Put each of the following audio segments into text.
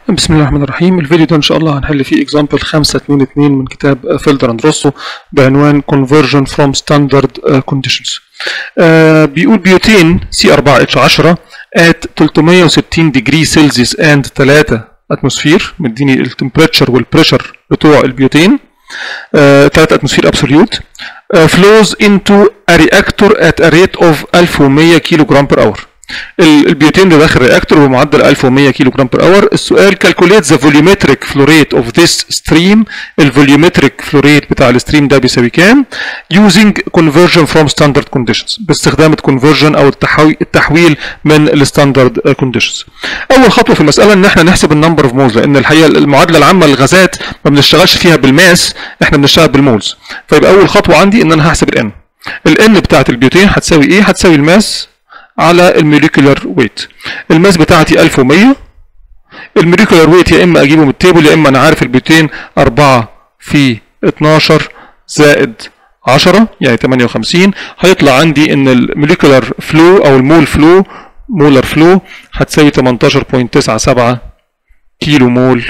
بسم الله الرحمن الرحيم الفيديو ده ان شاء الله هنحل فيه اكزامبل 522 من كتاب فيلدر اند روسو بعنوان conversion from standard uh, conditions uh, بيقول بيوتين سي 4 اتش 10 at 360 degree celsius and 3 اتموسفير مديني التمبريتشر والبريشر بتوع البيوتين 3 اتموسفير ابسوليوت flows into a reactor at a rate of 1100 كيلو جرام بر اور البيوتين ده داخل رياكتور بمعدل 1100 كيلو جرام بر اور السؤال calculate the volumetric flow rate of this stream الفوليومتريك flow rate بتاع الستريم ده بيساوي كام using conversion from standard conditions باستخدام conversion او التحويل التحويل من الستاندرد conditions اول خطوه في المساله ان احنا نحسب النمبر اوف مولز لان الحقيقه المعادله العامه للغازات ما بنشتغلش فيها بالماس احنا بنشتغل بالمولز فيبقى اول خطوه عندي ان انا هحسب الان الان بتاعت البيوتين هتساوي ايه هتساوي الماس على الموليكولار ويت الماس بتاعتي 1100 الموليكولار ويت يا اما اجيبه من التيبل يا اما انا عارف البيوتين 4 في 12 زائد 10 يعني 58 هيطلع عندي ان الموليكولار فلو او المول فلو مولر فلو هتساوي 18.97 كيلو مول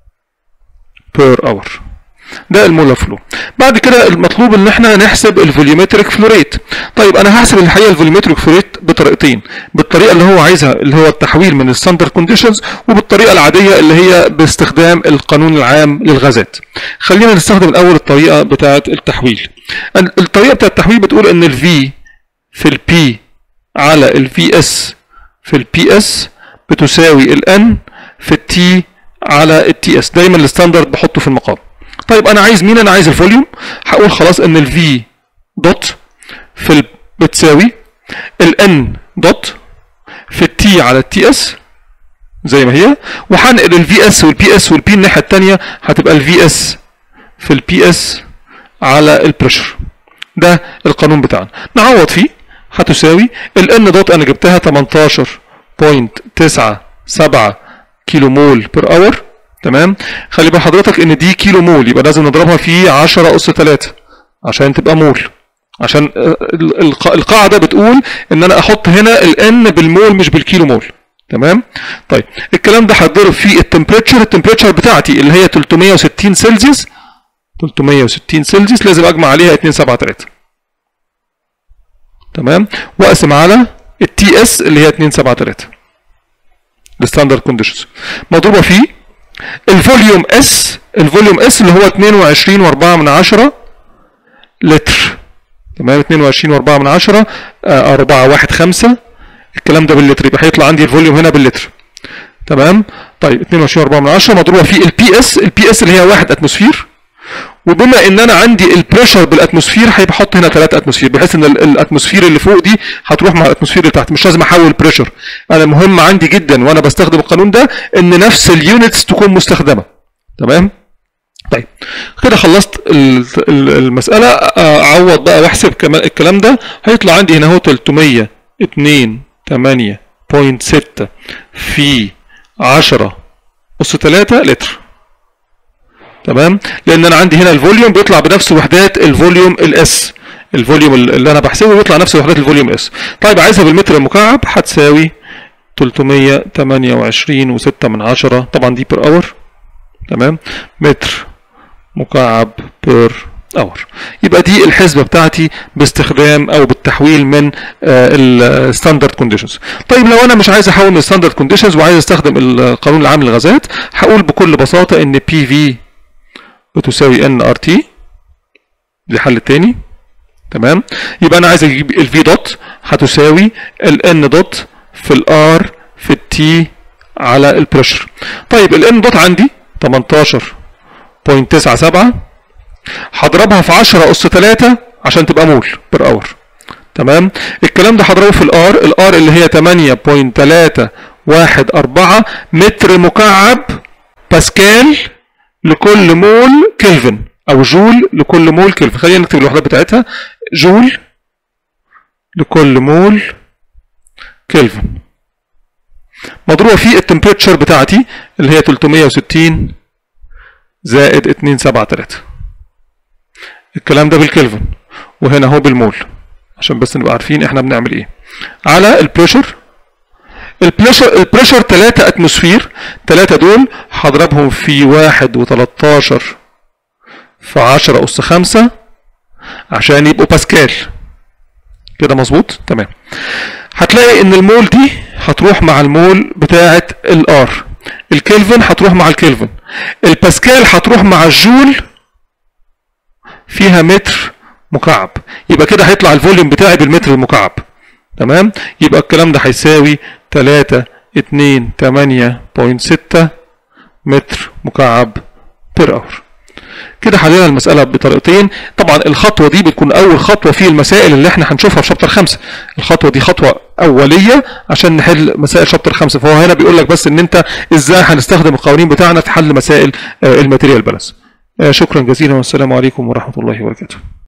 بير اور ده المولر فلو بعد كده المطلوب ان احنا نحسب الفوليومتريك فلو ريت طيب انا هحسب الحقيقه الفوليومتريك فلو ريت بطريقتين بالطريقه اللي هو عايزها اللي هو التحويل من الستاندرد كونديشنز وبالطريقه العاديه اللي هي باستخدام القانون العام للغازات خلينا نستخدم الاول الطريقه بتاعه التحويل الطريقه بتاعه التحويل بتقول ان الفي في البي على الفي اس في البي اس بتساوي الان في التي على التي اس دايما الستاندرد بحطه في المقام طيب انا عايز مين انا عايز الفوليوم هقول خلاص ان الفي دوت في ال بتساوي الان دوت في التي على التي اس زي ما هي وهنقل الفي اس والبي اس والبي الناحيه الثانيه هتبقى الفي اس في البي اس على البريشر ده القانون بتاعنا نعوض فيه هتساوي الان دوت انا جبتها 18.97 كيلو مول بير اور تمام خلي بال حضرتك ان دي كيلو مول يبقى لازم نضربها في 10 اس 3 عشان تبقى مول عشان القاعده بتقول ان انا احط هنا الان بالمول مش بالكيلو مول تمام طيب الكلام ده هتضرب في التمبريتشر التمبريتشر بتاعتي اللي هي 360 سلسيوس 360 سلسيوس لازم اجمع عليها 273 تمام واقسم على التي اس اللي هي 273 الستاندرد كونديشنز مضروبه في الفوليوم اس الفوليوم اس اللي هو 22 و4 من 10 لتر تمام 22 و4 من 10 4 1 5 الكلام ده باللتر يبقى هيطلع عندي الفوليوم هنا باللتر تمام طيب 22 و4 من 10 مضروبه في البي اس البي اس اللي هي 1 اتموسفير وبما ان انا عندي البريشر بالاتموسفير هيبقى احط هنا 3 اتموسفير بحيث ان الاتموسفير اللي فوق دي هتروح مع الاتموسفير اللي تحت مش لازم احول بريشر انا مهم عندي جدا وانا بستخدم القانون ده ان نفس اليونتس تكون مستخدمه تمام طيب كده خلصت المساله اعوض بقى واحسب كمان الكلام ده هيطلع عندي هنا اهو 302 في 10 اس 3 لتر تمام لان انا عندي هنا الفوليوم بيطلع بنفس وحدات الفوليوم الاس الفوليوم اللي انا بحسبه بيطلع نفس وحدات الفوليوم اس طيب عايزها بالمتر المكعب هتساوي 328 و6 من 10 طبعا دي بير اور تمام متر مكعب بير اور يبقى دي الحسبه بتاعتي باستخدام او بالتحويل من الستاندرد كونديشنز طيب لو انا مش عايز احول من الستاندرد كونديشنز وعايز استخدم القانون العام للغازات هقول بكل بساطه ان بي في بتساوي ان ار تي دي الحل التاني تمام يبقى انا عايز اجيب الفي دوت هتساوي الان دوت في الار في التي على البريشر طيب الان دوت عندي 18.97 هضربها في 10 اس 3 عشان تبقى مول بر اور تمام الكلام ده هضربه في الار الار اللي هي 8.314 متر مكعب باسكال لكل مول كلفن او جول لكل مول كلفن خلينا نكتب الوحدات بتاعتها جول لكل مول كلفن مضروبه في التمبريتشر بتاعتي اللي هي 360 زائد 273 الكلام ده بالكلفن وهنا هو بالمول عشان بس نبقى عارفين احنا بنعمل ايه على البريشر البريشر البريشر 3 اتموسفير 3 دول هضربهم في 1 و13 في 10 اس 5 عشان يبقوا باسكال كده مظبوط تمام هتلاقي ان المول دي هتروح مع المول بتاعه الار الكلفن هتروح مع الكلفن الباسكال هتروح مع الجول فيها متر مكعب يبقى كده هيطلع الفوليوم بتاعي بالمتر المكعب تمام يبقى الكلام ده هيساوي 3 2 8.6 متر مكعب بير اور كده حلينا المسألة بطريقتين طبعا الخطوة دي بتكون أول خطوة في المسائل اللي احنا هنشوفها في شابتر خمسة الخطوة دي خطوة أولية عشان نحل مسائل شابتر خمسة فهو هنا بيقول لك بس إن أنت إزاي هنستخدم القوانين بتاعنا في حل مسائل الماتيريال بالانس شكرا جزيلا والسلام عليكم ورحمة الله وبركاته